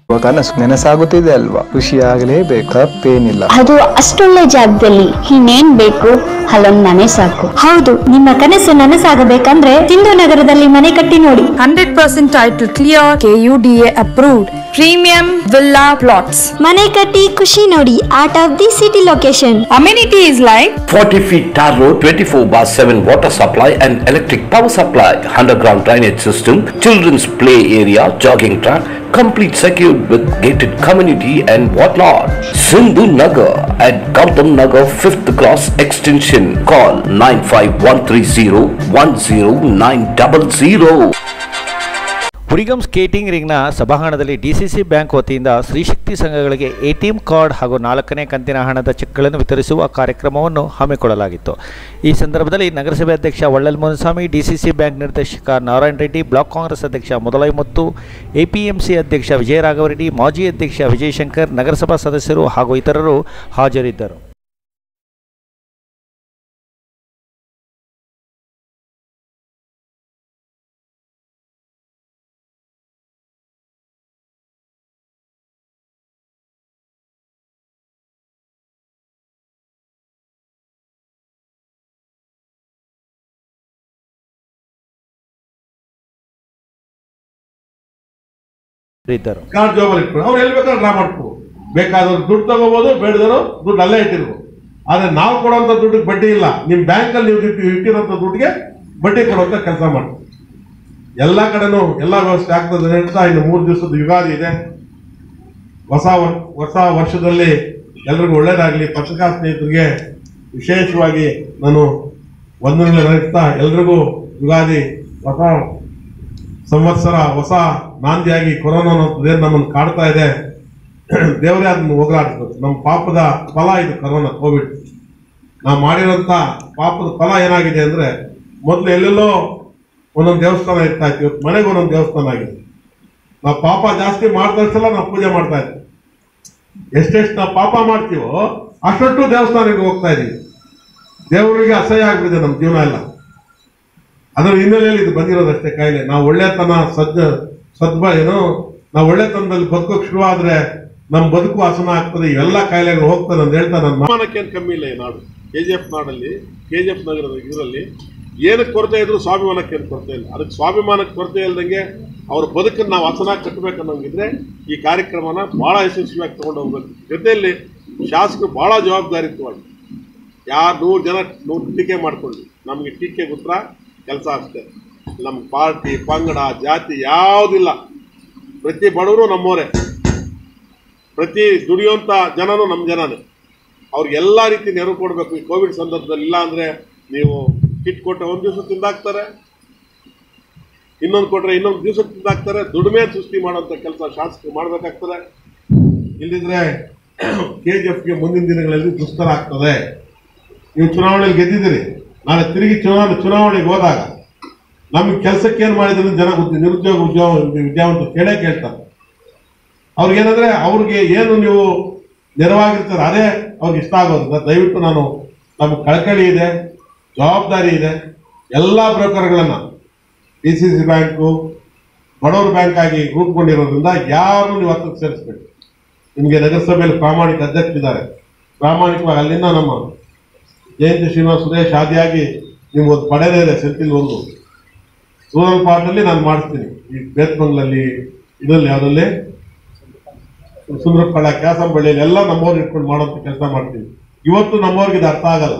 ಕನಸು ನೆನಸಾಗುತ್ತಿದೆ ಅಲ್ವಾ ಖುಷಿ ಆಗಲೇಬೇಕು ತಪ್ಪೇನಿಲ್ಲ ಅದು ಅಷ್ಟೊಳ್ಳೆ ಜಾಗದಲ್ಲಿ ಇನ್ನೇನ್ ಬೇಕು ಅಲ್ಲೊಂದ್ ಮನೆ ಸಾಕು ಹೌದು ನಿಮ್ಮ ಕನಸು ನನಸಾಗಬೇಕಂದ್ರೆ ಸಿಂಧು ನಗರದಲ್ಲಿ ಮನೆ ಕಟ್ಟಿ ನೋಡಿ hundred percent title clear KUDA approved premium villa plots ಮನೆ ಕಟ್ಟಿ ಖುಷಿ ನೋಡಿ art of the city location amenities like 40 feet tar road, 24 bar 7 water supply and electric power supply, underground drainage system, children's play area, jogging track, complete secured with gated community and whatnot. Sindhu Nagar at Gautam Nagar 5th Cross Extension. Call 95130 ಹುರಿಗಂ skating ರಿಂಗ್ನ ಸಭಾಂಗಣದಲ್ಲಿ DCC bank ವತಿಯಿಂದ ಸ್ತ್ರೀಶಕ್ತಿ ಸಂಘಗಳಿಗೆ ATM card ಹಾಗೂ ನಾಲ್ಕನೇ ಕಂತಿನ ಹಣದ ಚೆಕ್ಗಳನ್ನು ವಿತರಿಸುವ ಕಾರ್ಯಕ್ರಮವನ್ನು ಹಮ್ಮಿಕೊಳ್ಳಲಾಗಿತ್ತು ಈ ಸಂದರ್ಭದಲ್ಲಿ ನಗರಸಭೆ ಅಧ್ಯಕ್ಷ ಒಳ್ಳಲ್ ಮುನಿಸ್ವಾಮಿ ಡಿಸಿಸಿ ಬ್ಯಾಂಕ್ ನಿರ್ದೇಶಕ ನಾರಾಯಣ ರೆಡ್ಡಿ ಬ್ಲಾಕ್ ಕಾಂಗ್ರೆಸ್ ಅಧ್ಯಕ್ಷ ಮೊದಲೈ ಮತ್ತು ಎಪಿಎಂಸಿ ಅಧ್ಯಕ್ಷ ವಿಜಯರಾಘವರೆಡ್ಡಿ ಮಾಜಿ ಅಧ್ಯಕ್ಷ ವಿಜಯಶಂಕರ್ ನಗರಸಭಾ ಸದಸ್ಯರು ಹಾಗೂ ಇತರರು ಹಾಜರಿದ್ದರು ಇದ್ದರು ಕಾರ್ಡ್ ಜಾಬಲ್ಲಿ ಇಟ್ಕೊಂಡು ಅವ್ರು ಎಲ್ಲಿ ಬೇಕಾದ್ರೆ ಡ್ರಾ ಮಾಡ್ಕೋ ಬೇಕಾದವ್ರು ದುಡ್ಡು ತಗೋಬೋದು ಬೇಡದವರು ದುಡ್ಡು ಅಲ್ಲೇ ಇಟ್ಟಿರ್ಬೋದು ಆದ್ರೆ ನಾವು ಕೊಡುವಂತ ದುಡ್ಡಿಗೆ ಬಡ್ಡಿ ಇಲ್ಲ ನಿಮ್ ಬ್ಯಾಂಕಲ್ಲಿ ನೀವು ಇಟ್ಟಿ- ಇಟ್ಟಿರೋಂಥ ದುಡ್ಡಿಗೆ ಬಡ್ಡಿ ಕೊಡುವಂತ ಕೆಲಸ ಮಾಡಿ ಎಲ್ಲ ಕಡೆನೂ ಎಲ್ಲ ವ್ಯವಸ್ಥೆ ಆಗ್ತದೆ ಹೇಳ್ತಾ ಇನ್ನು ಮೂರು ದಿವಸದ ಯುಗಾದಿ ಇದೆ ಹೊಸ ವರ್- ಹೊಸ ವರ್ಷದಲ್ಲಿ ಎಲ್ರಿಗೂ ಒಳ್ಳೇದಾಗ್ಲಿ ಪತ್ರಿಕಾ ಸ್ನೇಹಿತರಿಗೆ ವಿಶೇಷವಾಗಿ ನಾನು ವಂದನೆಗಳು ನಡೆಸ್ತಾ ಎಲ್ರಿಗೂ ಯುಗಾದಿ ಹೊಸ ಸಂವತ್ಸರ ಹೊಸ ನಾಂದಿಯಾಗಿ ಕೊರೋನಾ ಅನ್ನೋದೇನು ನಮ್ಮನ್ನು ಕಾಡ್ತಾ ಇದೆ ದೇವರೇ ಅದನ್ನು ಹೋಗಲಾಡಿಸ್ಬೇಕು ನಮ್ಮ ಪಾಪದ ಫಲ ಇದು ಕೊರೋನಾ ಕೋವಿಡ್ ನಾವು ಮಾಡಿರೋಂಥ ಪಾಪದ ಫಲ ಏನಾಗಿದೆ ಅಂದ್ರೆ ಮೊದಲು ಎಲ್ಲೆಲ್ಲೋ ಒಂದೊಂದು ದೇವಸ್ಥಾನ ಇರ್ತಾ ಇತ್ತು ಇವತ್ತು ಮನೆಗೆ ಒಂದೊಂದು ದೇವಸ್ಥಾನ ಆಗಿದೆ ನಾವು ಪಾಪ ಜಾಸ್ತಿ ಮಾಡ್ದಷ್ಟೆಲ್ಲ ನಾವು ಪೂಜೆ ಮಾಡ್ತಾ ಇದ್ವಿ ಎಷ್ಟೆಷ್ಟು ನಾವು ಪಾಪ ಮಾಡ್ತೀವೋ ಅಷ್ಟೊಟ್ಟು ದೇವಸ್ಥಾನಕ್ಕೆ ಹೋಗ್ತಾ ಇದೀವಿ ದೇವರಿಗೆ ಅಸಹ್ಯ ಆಗ್ಬಿಟ್ಟಿದೆ ನಮ್ಮ ಜೀವನ ಎಲ್ಲ ಅದರ ಹಿನ್ನೆಲೆಯಲ್ಲಿ ಇದು ಬಂದಿರೋದಷ್ಟೇ ಕಾಯಿಲೆ ನಾವು ಒಳ್ಳೆತನ ಸದ್ ಸದ್ಭ ಏನು ನಾವು ಒಳ್ಳೆತನದಲ್ಲಿ ಬದುಕೋಕ್ ಶುರು ಆದ್ರೆ ನಮ್ಮ ಬದುಕು ಹಸನ ಆಗ್ತದೆ ಇವೆಲ್ಲ ಕಾಯಿಲೆಗಳು ಹೋಗ್ತದೆ ಅಂತ ಹೇಳ್ತಾ ನನ್ನ ಮಾನಕ್ಕೇನು ಕಮ್ಮಿ ಇಲ್ಲ ಈ ನಾಡು ಕೆ ಜಿ ಎಫ್ ನಾಡಲ್ಲಿ ಕೆ ಜಿ ಎಫ್ ನಗರದ ಇದರಲ್ಲಿ ಏನಕ್ಕೆ ಕೊರತೆ ಇದ್ರು ಸ್ವಾಭಿಮಾನಕ್ಕೆ ಏನು ಕೊರತೆ ಇಲ್ಲ ಅದಕ್ಕೆ ಸ್ವಾಭಿಮಾನಕ್ಕೆ ಕೊರತೆ ಇಲ್ದಂಗೆ ಅವ್ರ ಬದುಕನ್ನು ನಾವು ಹಸನಾಗಿ ಕಟ್ಟಬೇಕನ್ನೋಂಗಿದ್ರೆ ಈ ಕಾರ್ಯಕ್ರಮನ ಬಹಳ ಯಶಸ್ವಿಯಾಗಿ ತಗೊಂಡು ಹೋಗ್ಬೇಕು ಜೊತೆಯಲ್ಲಿ ಶಾಸಕರು ಬಹಳ ಜವಾಬ್ದಾರಿತ್ವವಾಗಿ ಯಾರು ನೂರು ಜನ ನೂರು ಟೀಕೆ ಮಾಡ್ಕೊಳ್ಳಿ ನಮಗೆ ಟೀಕೆ ಉತ್ತರ ಕೆಲಸ ಅಷ್ಟೇ ನಮ್ಮ ಪಾರ್ಟಿ ಪಂಗಡ ಜಾತಿ ಯಾವುದಿಲ್ಲ ಪ್ರತಿ ಬಡವರು ನಮ್ಮವರೇ ಪ್ರತಿ ದುಡಿಯುವಂಥ ಜನನೂ ನಮ್ಮ ಜನನೇ ಅವ್ರಿಗೆ ಎಲ್ಲ ರೀತಿ ನೆರವು ಕೊಡಬೇಕು ಈ ಕೋವಿಡ್ ಸಂದರ್ಭದಲ್ಲಿ ಇಲ್ಲ ಅಂದರೆ ನೀವು ಕಿಟ್ ಕೊಟ್ಟರೆ ಒಂದು ದಿವಸ ತಿಂದಾಕ್ತಾರೆ ಇನ್ನೊಂದು ಕೊಟ್ಟರೆ ಇನ್ನೊಂದು ದಿವಸ ತಿಂದಾಕ್ತಾರೆ ದುಡಿಮೆ ಸೃಷ್ಟಿ ಮಾಡುವಂಥ ಕೆಲಸ ಶಾಸಕರು ಮಾಡಬೇಕಾಗ್ತದೆ ಇಲ್ಲಿದ್ರೆ ಕೆ ಜಿ ಎಫ್ಗೆ ಮುಂದಿನ ದಿನಗಳಲ್ಲಿ ದುಸ್ತರ ಆಗ್ತದೆ ನೀವು ಚುನಾವಣೆಯಲ್ಲಿ ಗೆದ್ದಿದ್ದೀರಿ ನಾಳೆ ತಿರುಗಿ ಚುನಾವಣೆ ಚುನಾವಣೆಗೆ ಹೋದಾಗ ನಮಗೆ ಕೆಲಸಕ್ಕೆ ಏನು ಮಾಡಿದ್ರೆ ಜನ ಗೊತ್ತಿ ನಿರುದ್ಯೋಗ ಉದ್ಯೋಗ ವಿದ್ಯಾವಂತರು ಕೇಳೇ ಕೇಳ್ತಾರೆ ಅವ್ರಿಗೇನಂದ್ರೆ ಅವ್ರಿಗೆ ಏನು ನೀವು ನೆರವಾಗಿರ್ತಾರೆ ಅದೇ ಅವ್ರಿಗೆ ಇಷ್ಟ ಆಗೋದ್ರಿಂದ ದಯವಿಟ್ಟು ನಾನು ನಮ್ಗೆ ಕಳಕಳಿ ಇದೆ ಜವಾಬ್ದಾರಿ ಇದೆ ಎಲ್ಲ ಬ್ರೋಕರ್ಗಳನ್ನ ಡಿ ಸಿ ಸಿ ಬ್ಯಾಂಕು ಬಡವರ ಬ್ಯಾಂಕ್ ಆಗಿ ರೂಪುಗೊಂಡಿರೋದ್ರಿಂದ ಯಾರು ನೀವು ಹತ್ತಕ್ಕೆ ಸೇರಿಸ್ಬೇಕು ನಿಮಗೆ ನಗರಸಭೆಯಲ್ಲಿ ಪ್ರಾಮಾಣಿಕ ಅಧ್ಯಕ್ಷರಿದ್ದಾರೆ ಪ್ರಾಮಾಣಿಕವಾಗಿ ಅಲ್ಲಿಂದ ನಮ್ಮ ಜಯಂತಿ ಶ್ರೀನಿವಾಸ್ ಸುರೇಶ್ ಆದಿಯಾಗಿ ನಿಮ್ಗೆ ಒಂದು ಪಡೆದೇ ಇದೆ ಸೆಂಟಿಲ್ ಒಂದು ರೂರಲ್ ಪಾರ್ಟಲ್ಲಿ ನಾನು ಮಾಡಿಸ್ತೀನಿ ಈ ಬೇತ್ಮಂಗ್ಲಲ್ಲಿ ಇದರಲ್ಲಿ ಯಾವುದಲ್ಲಿ ಸುಂದರಪಳ್ಳ ಕ್ಯಾಸಂಬಳ್ಳಿಯಲ್ಲಿ ಎಲ್ಲ ನಮ್ಮವ್ರು ಇಟ್ಕೊಂಡು ಮಾಡೋಂಥ ಕೆಲಸ ಮಾಡ್ತೀವಿ ಇವತ್ತು ನಮ್ಮವ್ರಿಗೆ ಇದು ಅರ್ಥ ಆಗಲ್ಲ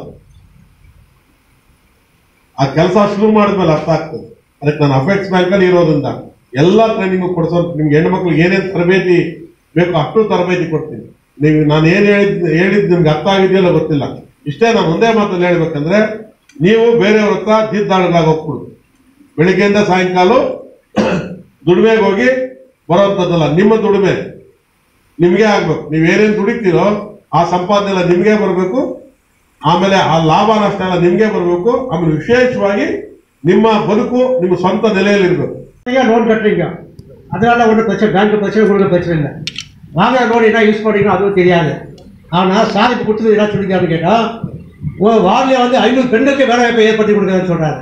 ಆ ಕೆಲಸ ಶುರು ಮಾಡಿದ್ಮೇಲೆ ಅರ್ಥ ಆಗ್ತದೆ ಅದಕ್ಕೆ ನಾನು ಅಫೆಕ್ಟ್ಸ್ ಬ್ಯಾಂಕಲ್ಲಿ ಇರೋದ್ರಿಂದ ಎಲ್ಲ ಟ್ರೈನಿಂಗು ಕೊಡಿಸೋ ನಿಮ್ಗೆ ಹೆಣ್ಮಕ್ಳಿಗೆ ಏನೇನು ತರಬೇತಿ ಬೇಕು ಅಷ್ಟು ತರಬೇತಿ ಕೊಡ್ತೀನಿ ನೀವು ನಾನು ಏನು ಹೇಳಿದ್ ಹೇಳಿದ್ ನಿಮ್ಗೆ ಅರ್ಥ ಆಗಿದೆಯಲ್ಲ ಗೊತ್ತಿಲ್ಲ ಇಷ್ಟೇ ನಾನು ಒಂದೇ ಮಾತಲ್ಲಿ ಹೇಳ್ಬೇಕಂದ್ರೆ ನೀವು ಬೇರೆಯವ್ರ ಹತ್ರ ದಿದ್ದಾಳಗಳಾಗಿ ಹೋಗ್ಬಿಡುದು ಬೆಳಿಗ್ಗೆಯಿಂದ ಸಾಯಂಕಾಲ ದುಡಿಮೆಗೆ ಹೋಗಿ ಬರೋವಂಥದ್ದಲ್ಲ ನಿಮ್ಮ ದುಡಿಮೆ ನಿಮಗೆ ಆಗ್ಬೇಕು ನೀವು ಏನೇನು ದುಡಿತೀರೋ ಆ ಸಂಪಾದನೆ ಎಲ್ಲ ನಿಮಗೆ ಬರಬೇಕು ಆಮೇಲೆ ಆ ಲಾಭ ನಷ್ಟ ಎಲ್ಲ ನಿಮಗೆ ಬರಬೇಕು ಆಮೇಲೆ ವಿಶೇಷವಾಗಿ ನಿಮ್ಮ ಬದುಕು ನಿಮ್ಮ ಸ್ವಂತ ನೆಲೆಯಲ್ಲಿ ಇರಬೇಕು லோன் கட்டுறீங்க அதனால ஒன்றும் பிரச்சனை பேங்க் பிரச்சனை உங்களுக்கு பிரச்சனை இல்லை வாங்குற லோன் என்ன யூஸ் பண்ணுறீங்க அதுவும் தெரியாது ஆனால் சார் இப்போ கொடுத்தது என்ன சொல்லிக்கான்னு கேட்டால் உங்கள் வார்டில் வந்து ஐநூறு பெண்களுக்கு வேலை வாய்ப்பை ஏற்படுத்தி கொடுக்குறேன்னு சொல்கிறாரு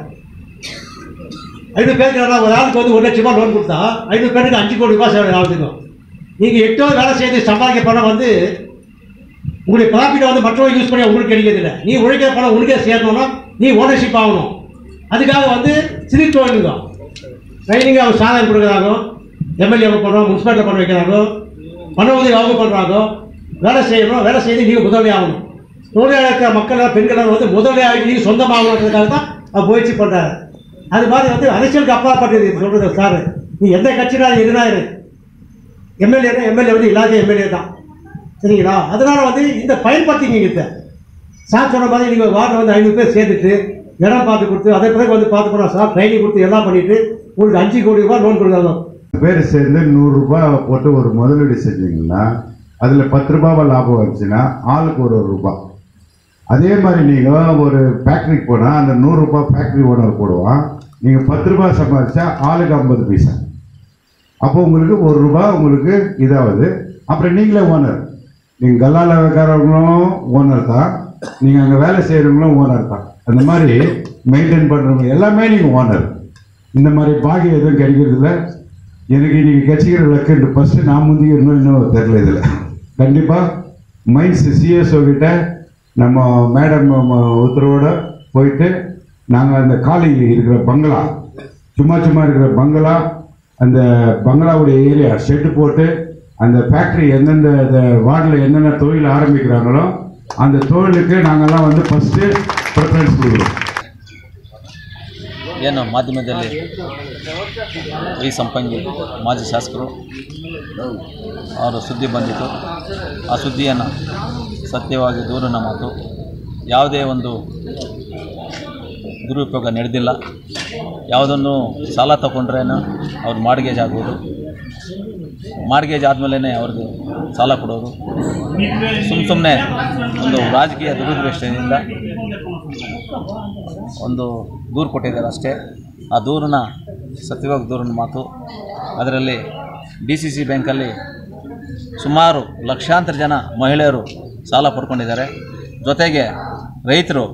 ஐநூறு பேருக்கு ஒரு ஆளுக்கு வந்து ஒரு லட்ச ரூபாய் லோன் கொடுத்தா ஐநூறு பேருக்கு அஞ்சு கோடி ரூபாய் சேவை ஆகுதுங்க நீங்கள் எட்டு வருஷம் வேலை செய்து சம்பாதிக்க பணம் வந்து உங்களுடைய ப்ராஃபிட்டை வந்து மற்றவங்க யூஸ் பண்ணி உங்களுக்கு கிடைக்கிறதில்ல நீ உழைக்கிற பணம் உனக்கே சேரணும்னா நீ ஓனர்ஷிப் ஆகணும் அதுக்காக வந்து சிறு தொழில் தான் ட்ரைனிங் அவங்க சாதனை கொடுக்குறாங்க எம்எல்ஏ பண்ணுறோம் முனிசிபாலிட்டி பண்ண வைக்கிறாங்க பண உதவி அவங்க பண்ணுறாங்க வேலை செய்யணும் வேலை செய்து நீங்கள் முதலாளி ஆகணும் தொழிலாளர் இருக்கிற மக்கள் பெண்கள் வந்து முதலாளி நீங்கள் சொந்தமாகணுன்றதுக்காக தான் அவர் முயற்சி பண்ணுறாரு அது மாதிரி வந்து அரசியலுக்கு அப்பாற்பட்டது சொல்கிறது சார் நீ எந்த கட்சினாலும் எதுனா இரு எம்எல்ஏனா எம்எல்ஏ வந்து இல்லாத எம்எல்ஏ தான் சரிங்களா அதனால வந்து இந்த பயன்படுத்திக்கிங்க இதை சார் சொன்ன மாதிரி நீங்கள் வார்டில் வந்து ஐநூறு பேர் சேர்த்துட்டு இடம் பார்த்து கொடுத்து அதே பிறகு வந்து பார்த்து போனால் சார் ட்ரைனிங் கொடுத்து எல்லாம் பண்ணிட்டு உங்களுக்கு அஞ்சு கோடி ரூபாய் லோன் கொடுத்தாங்க பேர் சேர்ந்து நூறுரூபா போட்டு ஒரு முதலீடு செஞ்சீங்கன்னா அதில் பத்து ரூபாவை லாபம் வந்துச்சுன்னா ஆளுக்கு ஒரு ஒரு ரூபாய் அதே மாதிரி நீங்கள் ஒரு ஃபேக்ட்ரிக்கு போனால் அந்த நூறுரூபா ஃபேக்ட்ரி ஓனர் போடுவான் நீங்கள் பத்து ரூபாய் சம்பாதிச்சா ஆளுக்கு ஐம்பது பைசா அப்போ உங்களுக்கு ஒரு ரூபா உங்களுக்கு இதாகுது அப்புறம் நீங்களே ஓனர் நீங்கள் கல்லால வைக்கிறவங்களும் ஓனர் தான் நீங்கள் அங்கே வேலை செய்கிறவங்களும் ஓனர் தான் அந்த மாதிரி மெயின்டைன் பண்ணுறவங்க எல்லாமே நீங்கள் ஓனர் இந்த மாதிரி பாகியம் எதுவும் கிடைக்கிறதில்ல எனக்கு இன்னைக்கு கட்சிக்கிற லக்குன்ட்டு ஃபஸ்ட்டு நான் முந்திக்கணும் இன்னும் தெரில இதில் கண்டிப்பாக மைன்ஸ் சிஎஸ்ஓ கிட்ட நம்ம மேடம் உத்தரவோட போயிட்டு நாங்கள் அந்த காலி இருக்கிற பங்களா சும்மா சும்மா இருக்கிற பங்களா அந்த பங்களாவுடைய ஏரியா ஷெட்டு போட்டு அந்த ஃபேக்ட்ரி எந்தெந்த வார்டில் என்னென்ன தொழில் ஆரம்பிக்கிறாங்களோ அந்த தொழிலுக்கு நாங்கள்லாம் வந்து ஃபஸ்ட்டு ப்ரிஃபரன்ஸ் கொடுக்குறோம் ಏನು ಮಾಧ್ಯಮದಲ್ಲಿ ಈ ಸಂಪಂಗಿ ಮಾಜಿ ಶಾಸಕರು ಅವರ ಸುದ್ದಿ ಬಂದಿತು ಆ ಸುದ್ದಿಯನ್ನು ಸತ್ಯವಾಗಿ ದೂರಿನ ಮಾತು ಯಾವುದೇ ಒಂದು ದುರುಪಯೋಗ ನಡೆದಿಲ್ಲ ಯಾವುದನ್ನು ಸಾಲ ತಗೊಂಡ್ರೇನು ಅವ್ರು ಮಾರ್ಗೇಜ್ ಆಗ್ಬೋದು ಮಾರ್ಗೇಜ್ ಆದಮೇಲೆ ಅವ್ರಿಗೆ ಸಾಲ ಕೊಡೋದು ಸುಮ್ಮ ಸುಮ್ಮನೆ ಒಂದು ರಾಜಕೀಯ ದುರುದ್ದೇಶದಿಂದ ಒಂದು ದೂರು ಕೊಟ್ಟಿದ್ದಾರೆ ಅಷ್ಟೇ ಆ ದೂರನ್ನ ಸತ್ಯವಾಗಿ ದೂರಿನ ಮಾತು ಅದರಲ್ಲಿ ಡಿ ಸಿ ಸಿ ಬ್ಯಾಂಕಲ್ಲಿ ಸುಮಾರು ಲಕ್ಷಾಂತರ ಜನ ಮಹಿಳೆಯರು ಸಾಲ ಪಡ್ಕೊಂಡಿದ್ದಾರೆ ಜೊತೆಗೆ ರೈತರು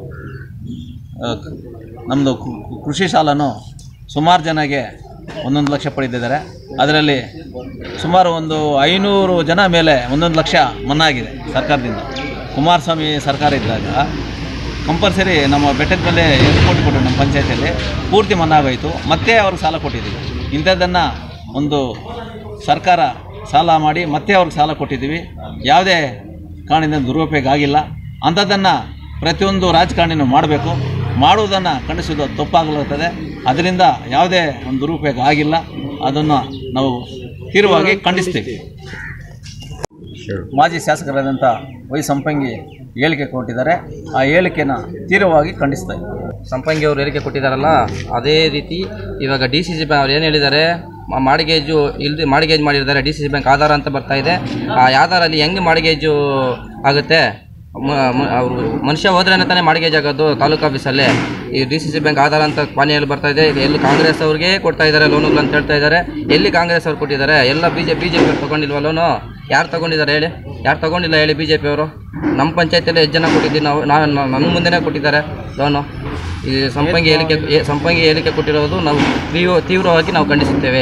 ನಮ್ಮದು ಕೃಷಿ ಸಾಲನು ಸುಮಾರು ಜನಗೆ ಒಂದೊಂದು ಲಕ್ಷ ಪಡೆದಿದ್ದಾರೆ ಅದರಲ್ಲಿ ಸುಮಾರು ಒಂದು ಐನೂರು ಜನ ಮೇಲೆ ಒಂದೊಂದು ಲಕ್ಷ ಮನ್ನಾ ಆಗಿದೆ ಸರ್ಕಾರದಿಂದ ಕುಮಾರಸ್ವಾಮಿ ಸರ್ಕಾರ ಇದ್ದಾಗ ಕಂಪಲ್ಸರಿ ನಮ್ಮ ಬೆಟ್ಟದ ಮೇಲೆ ಎರಡು ಕೋಟಿ ಕೊಟ್ಟರು ನಮ್ಮ ಪಂಚಾಯತಿಯಲ್ಲಿ ಪೂರ್ತಿ ಮನ್ನಾ ಆಗೋಯಿತು ಮತ್ತೆ ಅವ್ರಿಗೆ ಸಾಲ ಕೊಟ್ಟಿದ್ದೀವಿ ಇಂಥದ್ದನ್ನು ಒಂದು ಸರ್ಕಾರ ಸಾಲ ಮಾಡಿ ಮತ್ತೆ ಅವ್ರಿಗೆ ಸಾಲ ಕೊಟ್ಟಿದ್ದೀವಿ ಯಾವುದೇ ಕಾರಣದಿಂದ ದುರುಪಯೋಗ ಆಗಿಲ್ಲ ಅಂಥದ್ದನ್ನು ಪ್ರತಿಯೊಂದು ರಾಜಕಾರಣಿನೂ ಮಾಡಬೇಕು ಮಾಡುವುದನ್ನು ಖಂಡಿಸೋದು ತಪ್ಪಾಗಲಾಗ್ತದೆ ಅದರಿಂದ ಯಾವುದೇ ಒಂದು ದುರುಪಯೋಗ ಆಗಿಲ್ಲ ಅದನ್ನು ನಾವು ತೀವ್ರವಾಗಿ ಖಂಡಿಸ್ತೀವಿ ಮಾಜಿ ಶಾಸಕರಾದಂಥ ವೈ ಸಂಪಂಗಿ ಹೇಳಿಕೆ ಕೊಟ್ಟಿದ್ದಾರೆ ಆ ಹೇಳಿಕೆನ ತೀವ್ರವಾಗಿ ಖಂಡಿಸ್ತಾ ಇದ್ದೀವಿ ಸಂಪಂಗಿ ಅವರು ಹೇಳಿಕೆ ಕೊಟ್ಟಿದ್ದಾರಲ್ಲ ಅದೇ ರೀತಿ ಇವಾಗ ಡಿ ಸಿ ಸಿ ಬ್ಯಾಂಕ್ ಅವ್ರು ಏನು ಹೇಳಿದ್ದಾರೆ ಮ- ಮಾಡಿಗೇಜು ಇಲ್ದೆ ಮಾಡಿಗೇಜ್ ಮಾಡಿರ್ತಾರೆ ಡಿ ಸಿ ಸಿ ಬ್ಯಾಂಕ್ ಆಧಾರ ಅಂತ ಬರ್ತಾ ಇದೆ ಆ ಆಧಾರಲ್ಲಿ ಹೆಂಗೆ ಮಾಡಿಗೇಜು ಆಗುತ್ತೆ ಮ- ಮ- ಅವರು ಮನುಷ್ಯ ಹೋದ್ರೆ ತಾನೇ ಮಾಡಿಗೇಜ್ ಆಗೋದು ತಾಲೂಕು ಆಫೀಸಲ್ಲೇ ಈ ಡಿ ಸಿ ಸಿ ಬ್ಯಾಂಕ್ ಆಧಾರ ಅಂತ ಪಾನಿಯಲ್ಲಿ ಬರ್ತಾ ಇದೆ ಈಗ ಎಲ್ಲಿ ಕಾಂಗ್ರೆಸ್ ಅವ್ರಿಗೆ ಕೊಡ್ತಾ ಇದ್ದಾರೆ ಲೋನುಗಳು ಅಂತ ಹೇಳ್ತಾ ಇದ್ದಾರೆ ಎಲ್ಲಿ ಕಾಂಗ್ರೆಸ್ ಅವ್ರು ಕೊಟ್ಟಿದ್ದಾರೆ ಎಲ್ಲ B J B J P ತಗೊಂಡಿಲ್ವಾ ಲೋನು ಯಾರು ತಗೊಂಡಿದ್ದಾರೆ ಹೇಳಿ ಯಾರು ತಗೊಂಡಿಲ್ಲ ಹೇಳಿ ಬಿ ಜೆ ಪಿ ಅವರು ನಮ್ಮ ಪಂಚಾಯತಿಯಲ್ಲಿ ಎಷ್ಟು ಜನ ಕೊಟ್ಟಿದ್ದೀವಿ ನಾವು ನಾವು ನಮ್ಮ ಮುಂದೆನೇ ಕೊಟ್ಟಿದ್ದಾರೆ ಲೋನು ಈ ಸಂಪಂಗಿ ಹೇಳಿಕೆ ಏ- ಸಂಪಂಗಿ ಹೇಳಿಕೆ ಕೊಟ್ಟಿರೋದು ನಾವು ತೀವ್ರ ತೀವ್ರವಾಗಿ ನಾವು ಖಂಡಿಸುತ್ತೇವೆ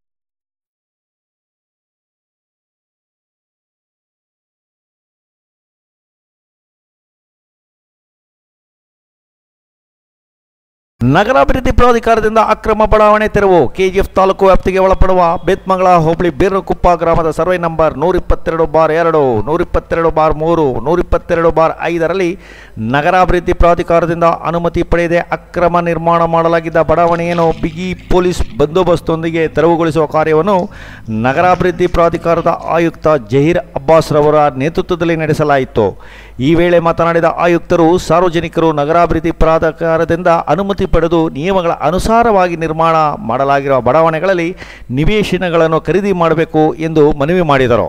ನಗರಾಭಿವೃದ್ಧಿ ಪ್ರಾಧಿಕಾರದಿಂದ ಅಕ್ರಮ ಬಡಾವಣೆ ತೆರವು ಕೆಜಿಎಫ್ ತಾಲೂಕು ವ್ಯಾಪ್ತಿಗೆ ಒಳಪಡುವ ಬೇತ್ಮಂಗಳ ಹೋಬಳಿ ಬೀರಕುಪ್ಪ ಗ್ರಾಮದ ಸರ್ವೆ ನಂಬರ್ ನೂರಿಪ್ಪತ್ತೆರಡು ಬಾರ್ ಎರಡು ನೂರಿಪ್ಪತ್ತೆರಡು ಬಾರ್ ಮೂರು ನೂರಿಪ್ಪತ್ತೆರಡು ಬಾರ್ ಐದರಲ್ಲಿ ನಗರಾಭಿವೃದ್ಧಿ ಪ್ರಾಧಿಕಾರದಿಂದ ಅನುಮತಿ ಪಡೆಯದೆ ಅಕ್ರಮ ನಿರ್ಮಾಣ ಮಾಡಲಾಗಿದ್ದ ಬಡಾವಣೆಯನ್ನು ಬಿಗಿ ಪೊಲೀಸ್ ಬಂದೋಬಸ್ತೊಂದಿಗೆ ತೆರವುಗೊಳಿಸುವ ಕಾರ್ಯವನ್ನು ನಗರಾಭಿವೃದ್ಧಿ ಪ್ರಾಧಿಕಾರದ ಆಯುಕ್ತ ಜಹೀರ್ ಅಬ್ಬಾಸ್ ರವರ ನೇತೃತ್ವದಲ್ಲಿ ನಡೆಸಲಾಯಿತು ಈ ವೇಳೆ ಮಾತನಾಡಿದ ಆಯುಕ್ತರು ಸಾರ್ವಜನಿಕರು ನಗರಾಭಿವೃದ್ಧಿ ಪ್ರಾಧಿಕಾರದಿಂದ ಅನುಮತಿ ಪಡೆದು ನಿಯಮಗಳ ಅನುಸಾರವಾಗಿ ನಿರ್ಮಾಣ ಮಾಡಲಾಗಿರುವ ಬಡಾವಣೆಗಳಲ್ಲಿ ನಿವೇಶನಗಳನ್ನು ಖರೀದಿ ಮಾಡಬೇಕು ಎಂದು ಮನವಿ ಮಾಡಿದರು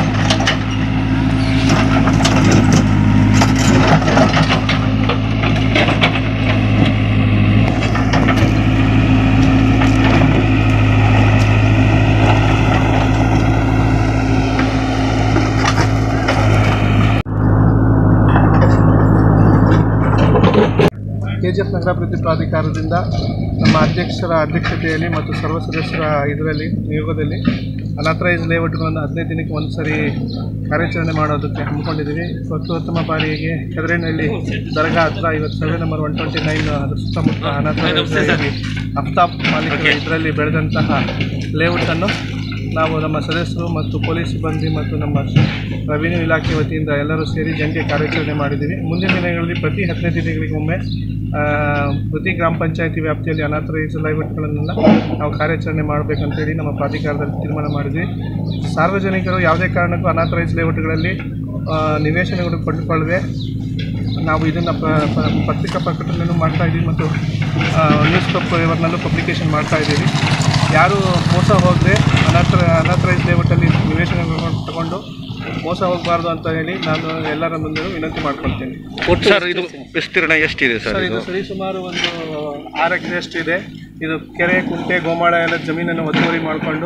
ಕೆ ಜಿ ಎಫ್ ನಗರಾಭಿವೃದ್ಧಿ ಪ್ರಾಧಿಕಾರದಿಂದ ನಮ್ಮ ಅಧ್ಯಕ್ಷರ ಅಧ್ಯಕ್ಷತೆಯಲ್ಲಿ ಮತ್ತು ಸರ್ವ ಸದಸ್ಯರ ಇದರಲ್ಲಿ ನಿಯೋಗದಲ್ಲಿ ಅನಾಥರೈಸ್ ಲೇಔಟ್ಗಳನ್ನು ಹದಿನೈದು ದಿನಕ್ಕೆ ಒಂದು ಸರಿ ಕಾರ್ಯಾಚರಣೆ ಮಾಡೋದಕ್ಕೆ ಹಮ್ಮಿಕೊಂಡಿದ್ದೀವಿ ಪ್ರಥಮ ಬಾರಿಗೆ ಕೆದರೇನಹಳ್ಳಿ ದರ್ಗಾ ಹತ್ರ ಇವತ್ತು survey number one twenty nine ಅದ್ರ ಸುತ್ತಮುತ್ತ ಅನಾಥರೈಸ್ ಅಫ್ತಾಬ್ ಮಾಲೀಕರು ಇದರಲ್ಲಿ ಬೆಳೆದಂತಹ ಲೇಔಟನ್ನು ನಾವು ನಮ್ಮ ಸದಸ್ಯರು ಮತ್ತು ಪೊಲೀಸ್ ಸಿಬ್ಬಂದಿ ಮತ್ತು ನಮ್ಮ ರೆವಿನ್ಯೂ ಇಲಾಖೆ ವತಿಯಿಂದ ಎಲ್ಲರೂ ಸೇರಿ ಜಂಟಿ ಕಾರ್ಯಾಚರಣೆ ಮಾಡಿದ್ದೀವಿ ಮುಂದಿನ ದಿನಗಳಲ್ಲಿ ಪ್ರತಿ ಹದಿನೈದು ದಿನಗಳಿಗೊಮ್ಮೆ ಆ, ಪ್ರತಿ ಗ್ರಾಮ ಪಂಚಾಯತಿ ವ್ಯಾಪ್ತಿಯಲ್ಲಿ ಅನಾಥರೈಸ್ ಲೈವಟ್ಗಳನ್ನೆಲ್ಲ ನಾವು ಕಾರ್ಯಾಚರಣೆ ಮಾಡಬೇಕಂತೇಳಿ ನಮ್ಮ ಪ್ರಾಧಿಕಾರದಲ್ಲಿ ತೀರ್ಮಾನ ಮಾಡಿದ್ವಿ ಸಾರ್ವಜನಿಕರು ಯಾವುದೇ ಕಾರಣಕ್ಕೂ ಅನಾಥರೈಸ್ ಲೇಔಟ್ಗಳಲ್ಲಿ ಆ, ನಿವೇಶನಗಳು ಪಡೆದುಕೊಳ್ಳದೆ ನಾವು ಇದನ್ನು ಪತ್ರಿಕಾ ಪ್ರಕಟಣೆಯನ್ನು ಮಾಡ್ತಾ ಇದ್ದೀವಿ ಮತ್ತು ನ್ಯೂಸ್ ಪೇಪರ್ನಲ್ಲೂ ಪಬ್ಲಿಕೇಶನ್ ಮಾಡ್ತಾ ಇದ್ದೀವಿ ಯಾರು ಮೋಸ ಹೋಗದೆ ಅನಾಥ ಅನಾಥರೈಸ್ ಲೇಔಟಲ್ಲಿ ನಿವೇಶನಗಳನ್ನು ತಗೊಂಡು ಮೋಸ ಹೋಗಬಾರ್ದು ಅಂತ ಹೇಳಿ ನಾನು ಎಲ್ಲರ ಮುಂದೆ ವಿನಂತಿ ಮಾಡ್ಕೊಳ್ತೀನಿ ಸರ್ ಇದು ವಿಸ್ತೀರ್ಣ ಎಷ್ಟಿದೆ ಸರ್ ಸರ್ ಇದು ಇದು ಸರಿಸುಮಾರು ಒಂದು ಆರು ಎಕರೆಯಷ್ಟು ಇದೆ ಇದು ಕೆರೆ ಕುಂಟೆ ಗೋಮಾಳ ಎಲ್ಲ ಜಮೀನನ್ನು ಒತ್ತುವರಿ ಮಾಡಿಕೊಂಡು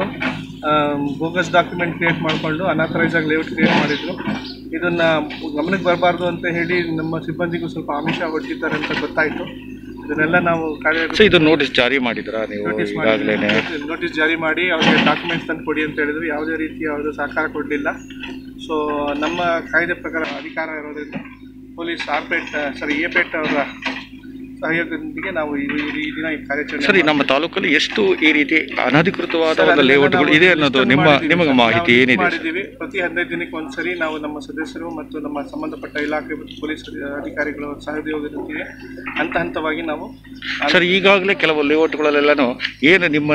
ಬೋಗಸ್ ಡಾಕ್ಯುಮೆಂಟ್ ಕ್ರಿಯೇಟ್ ಮಾಡಿಕೊಂಡು ಅನಾಥರೈಸ್ ಆಗಿ ಲೇಔಟ್ ಕ್ರಿಯೇಟ್ ಮಾಡಿದ್ರು ಇದನ್ನ ಗಮನಕ್ಕೆ ಬರಬಾರ್ದು ಅಂತ ಹೇಳಿ ನಮ್ಮ ಸಿಬ್ಬಂದಿಗೂ ಸ್ವಲ್ಪ ಆಮಿಷ ಹೊಡ್ತಿದ್ದಾರೆ ಅಂತ ಗೊತ್ತಾಯಿತು ಇದನ್ನೆಲ್ಲ ನಾವು ಕಾರ್ಯ ಸೊ ಇದು ನೋಟಿಸ್ ಜಾರಿ ಮಾಡಿದ್ರಾ ನೀವು ನೋಟಿಸ್ ಈಗಾಗಲೇ ನೋಟಿಸ್ ಜಾರಿ ಮಾಡಿ ಅವ್ರಿಗೆ ಡಾಕ್ಯುಮೆಂಟ್ಸ್ ತಂದು ಕೊಡಿ ಅಂತ ಹೇಳಿದ್ರು ಯಾವುದೇ ರೀತಿಯ ಅವರು ಸಹಕಾರ ಕೊಡಲಿಲ್ಲ ಸೊ ನಮ್ಮ ಕಾಯ್ದೆ ಪ್ರಕಾರ ಅಧಿಕಾರ ಇರೋದ್ರಿಂದ ಪೊಲೀಸ್ ಆರ್ಪೇಟ್ ಸಾರಿ ಎಪೇಟ್ ಅವರ ಸಹಯೋಗದೊಂದಿಗೆ ನಾವು ಈ ಈ ದಿನ ಈ ಕಾರ್ಯಾಚರಣೆ ಸರಿ ನಮ್ಮ ತಾಲೂಕಲ್ಲಿ ಎಷ್ಟು ಈ ರೀತಿ ಅನಧಿಕೃತವಾದ ಸರ್, ಒಂದು ಅದನ್ನೆಲ್ಲ ಲೇಔಟ್ಗಳು ನಾವು ಇದೆ ಅನ್ನೋದು list ನಿಮ್ಮ ಮಾಡಿದ್ದೀವಿ ನಿಮಗೆ ಸರ್. ಮಾಹಿತಿ ನಾವು list ಏನಿದೆ ಸರ್? ಮಾಡಿದ್ದೀವಿ ಪ್ರತಿ ಹದಿನೈದು ದಿನಕ್ಕೆ ಒಂದ್ಸರಿ ನಾವು ನಮ್ಮ ಸದಸ್ಯರು ಮತ್ತು ನಮ್ಮ ಸಂಬಂಧಪಟ್ಟ ಇಲಾಖೆ ಮತ್ತು ಪೊಲೀಸ್ ಅಧಿಕಾರಿಗಳ ಸಹಯೋಗದೊಂದಿಗೆ ಹಂತ ಹಂತವಾಗಿ ನಾವು ಸರ್ ಈಗಾಗಲೇ ಕೆಲವು ಲೇಔಟ್ಗಳಲ್ಲೆಲ್ಲನೂ ಏನು ನಿಮ್ಮ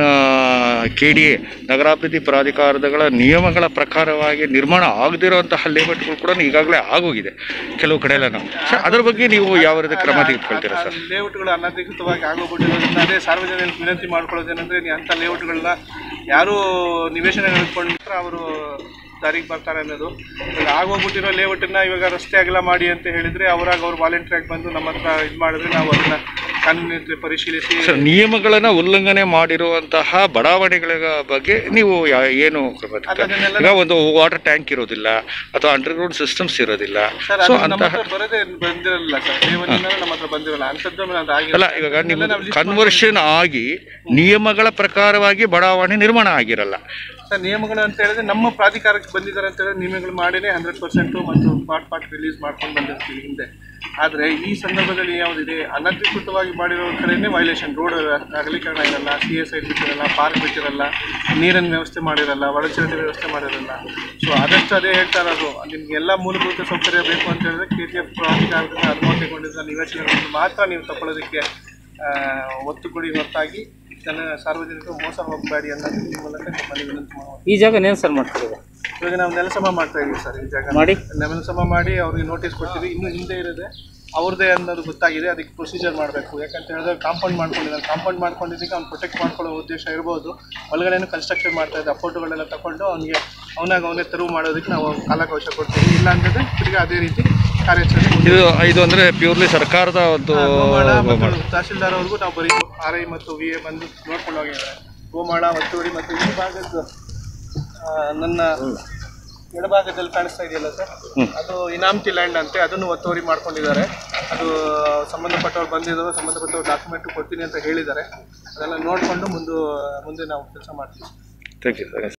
ಕೆ ಡಿ ಎ ನಗರಾಭಿವೃದ್ಧಿ ಪ್ರಾಧಿಕಾರಗಳ ನಿಯಮಗಳ ಪ್ರಕಾರವಾಗಿ ನಿರ್ಮಾಣ ಆಗದಿರುವಂತಹ ಲೇಔಟ್ಗಳು ಕೂಡ ಈಗಾಗಲೇ ಆಗೋಗಿದೆ ಕೆಲವು ಕಡೆ ಎಲ್ಲನೂ ಸರ್ ಅದರ ಬಗ್ಗೆ ನೀವು ಯಾವ ರೀತಿ ಕ್ರಮ ತೆಗೆದುಕೊಳ್ತೀರಾ ಸರ್ ಲೇಔಟ್ಗಳು ಅನಧಿಕೃತವಾಗಿ ಆಗೋಗ್ಬಿಟ್ಟಿರೋದ್ರಿಂದ ಅದೇ ಸಾರ್ವಜನಿಕ ವಿನಂತಿ ಮಾಡ್ಕೊಳ್ಳೋದೇನೆಂದ್ರೆ ನೀವು ಅಂಥ ಲೇಔಟ್ಗಳನ್ನ ಯಾರು ನಿವೇಶನ ಹಿಡ್ಕೊಂಡ್ರೆ ಅವರು ದಾರಿಗೆ ಬರ್ತಾರೆ ಅನ್ನೋದು ಇವಾಗ ಆಗೋಗ್ಬಿಟ್ಟಿರೋ ಲೇಔಟನ್ನ ಇವಾಗ ರಸ್ತೆ ಅಗಲ ಮಾಡಿ ಅಂತ ಹೇಳಿದ್ರೆ ಅವರಾಗ ಅವ್ರು ವಾಲಂಟಿಯರ್ ಬಂದು ನಮ್ಮ ಹತ್ರ ಇದು ಮಾಡಿದ್ರೆ ನಾವು ಅದನ್ನ ಕಾನೂನಿನ ರೀತಿ ಪರಿಶೀಲಿಸಿ ಸರ್ ನಿಯಮಗಳನ್ನ ಉಲ್ಲಂಘನೆ ಮಾಡಿರುವಂತಹ ಬಡಾವಣೆಗಳ ಬಗ್ಗೆ ನೀವು ಯಾ- ಏನು ಕ್ರಮ ತೆಗೆದುಕೊಳ್ತೀರಾ? ಈಗ ಒಂದು ವಾಟರ್ ಟ್ಯಾಂಕ್ ಇರೋದಿಲ್ಲ ಅಥವಾ ಅಂಡರ್ಗ್ರೌಂಡ್ ಸಿಸ್ಟಮ್ಸ್ ಇರೋದಿಲ್ಲ ಸರ್ ಸೊ ಅದು ನಮ್ಮ ಅಂತಹ ಹತ್ರ ಬರೋದೇ ಬಂದಿರಲ್ಲ ಸರ್ ಲೇಔಟಿಂದ ನಮ್ಮ ಹತ್ರ ಬಂದಿರಲ್ಲ ಅಂಥದ್ದು ಅದು ಅಲ್ಲ ಆಗಿಲ್ಲ ಇವಾಗ ನಿಮ್ಮ ಕನ್ವರ್ಷನ್ ಆಗಿ ನಿಯಮಗಳ ಪ್ರಕಾರವಾಗಿ ಬಡಾವಣೆ ನಿರ್ಮಾಣ ಆಗಿರಲ್ಲ ಸರ್ ನಿಯಮಗಳು ಅಂತ ಹೇಳಿದ್ರೆ ನಮ್ಮ ಪ್ರಾಧಿಕಾರಕ್ಕೆ ಬಂದಿದ್ದಾರೆ ಅಂತ ಹೇಳಿದ್ರೆ ನಿಯಮಗಳು ಮಾಡಿನೇ ಹಂಡ್ರೆಡ್ ಪರ್ಸೆಂಟು ಮತ್ತು ಪಾರ್ಟ್ ಪಾರ್ಟ್ ರಿಲೀಸ್ ಮಾಡ್ಕೊಂಡು ಬಂದಿರ್ತೀವಿ ಹಿಂದೆ ಆದರೆ ಈ ಸಂದರ್ಭದಲ್ಲಿ ಯಾವುದಿದೆ ಅನಧಿಕೃತವಾಗಿ ಮಾಡಿರೋ ಕಡೆನೇ ವೈಲೇಷನ್ ರೋಡ್ ಅಗಲೀಕರಣ ಇರಲ್ಲ ಸಿ ಎಸ್ ಐ ಬಿಟ್ಟಿರಲ್ಲ ಪಾರ್ಕ್ ಬಿಟ್ಟಿರಲ್ಲ ನೀರಿನ ವ್ಯವಸ್ಥೆ ಮಾಡಿರಲ್ಲ ಒಳಚರಂಡಿ ವ್ಯವಸ್ಥೆ ಮಾಡಿರಲ್ಲ ಸೊ ಆದಷ್ಟು ಅದೇ ಹೇಳ್ತಾ ಇರೋದು ನಿಮ್ಗೆ ಎಲ್ಲ ಮೂಲಭೂತ ಸೌಕರ್ಯ ಬೇಕು ಅಂತ ಹೇಳಿದ್ರೆ ಕೆ ಜಿ ಎಫ್ ಪ್ರಾಧಿಕಾರದಿಂದ ಅನುಮತಿಗೊಂಡಿದ್ದ ನಿವೇಶನಗಳನ್ನು ಮಾತ್ರ ನೀವು ತಗೊಳ್ಳೋದಕ್ಕೆ ಆ, ಒತ್ತು ಕೊಡಿ ಹೊರತಾಗಿ ಜನ ಸಾರ್ವಜನಿಕರು ಮೋಸ ಹೋಗಬೇಡಿ ಅನ್ನೋದು ಈ ಮೂಲಕ ನಿಮ್ಮಲ್ಲಿ ವಿನಂತಿ ಮಾಡುವ ಈ ಜಾಗ ಏನು ಸರ್ ಮಾಡ್ತೀರಿ ಇವಾಗ ನಾವು ನೆಲಸಮ ಮಾಡ್ತಾ ಇದೀವಿ ಸರ್ ಈ ಜಾಗ ಮಾಡಿ? ನೆಲಸಮ ಮಾಡಿ ಅವ್ರಿಗೆ ನೋಟಿಸ್ ಕೊಡ್ತೀವಿ ಇನ್ನು ಹಿಂದೆ ಇರೋದೆ ಅವ್ರದ್ದೇ ಅನ್ನೋದು ಗೊತ್ತಾಗಿದೆ ಅದಕ್ಕೆ ಪ್ರೊಸೀಜರ್ ಮಾಡಬೇಕು ಯಾಕಂತ ಹೇಳಿದ್ರೆ ಕಾಂಪೌಂಡ್ ಮಾಡ್ಕೊಂಡಿದ್ದಾರೆ ಕಾಂಪೌಂಡ್ ಮಾಡ್ಕೊಂಡಿದ್ದಕ್ಕೆ ಅವ್ನು ಪ್ರೊಟೆಕ್ಟ್ ಮಾಡ್ಕೊಳ್ಳೋ ಉದ್ದೇಶ ಇರ್ಬೋದು ಒಳಗಡೆನೂ ಕನ್ಸ್ಟ್ರಕ್ಷನ್ ಮಾಡ್ತಾ ಇದ್ದ ಫೋಟೋಗಳೆಲ್ಲ ತಗೊಂಡು ಅವ್ನಿಗೆ ಅವನಾಗ ಅವನೇ ತೆರವು ಮಾಡೋದಕ್ಕೆ ನಾವು ಕಾಲಾವಕಾಶ ಕೊಡ್ತೀವಿ ಇಲ್ಲ ಅಂತಂದ್ರೆ ತಿರ್ಗಿ ಅದೇ ರೀತಿ ಕಾರ್ಯಾಚರಣೆ ಇದು ಇದು ಅಂದ್ರೆ ಪ್ಯೂರ್ಲಿ ಸರ್ಕಾರದ ಒಂದು ಗೋಮಾಳ ಗೋಮಾಳ. ಮತ್ತು ತಹಶೀಲ್ದಾರ್ ಅವ್ರಿಗೂ ನಾವು ಬರೀ ಆರ್ ಐ ಮತ್ತು ವಿ ಎ ಬಂದು ನೋಡ್ಕೊಂಡು ಹೋಗಿದ್ದಾರೆ ಗೋಮಾಳ ಒತ್ತುವರಿ ಮತ್ತು ಈ ಭಾಗದ್ದು ಆ, ನನ್ನ ಎಡಭಾಗದಲ್ಲಿ ಕಾಣಿಸ್ತಾ ಇದೆಯಲ್ಲ ಸರ್ ಅದು ಇನಾಮ್ತಿ ಲ್ಯಾಂಡ್ ಅಂತೆ ಅದನ್ನು ಒತ್ತುವರಿ ಮಾಡ್ಕೊಂಡಿದ್ದಾರೆ ಅದು ಸಂಬಂಧಪಟ್ಟವ್ರು ಬಂದಿದ್ದಾರೆ ಸಂಬಂಧಪಟ್ಟವ್ರು ಡಾಕ್ಯುಮೆಂಟ್ ಕೊಡ್ತೀನಿ ಅಂತ ಹೇಳಿದ್ದಾರೆ ಅದೆಲ್ಲ ನೋಡಿಕೊಂಡು ಮುಂದೆ ಮುಂದೆ ನಾವು ಕೆಲಸ ಮಾಡ್ತೀವಿ Thank you, sir.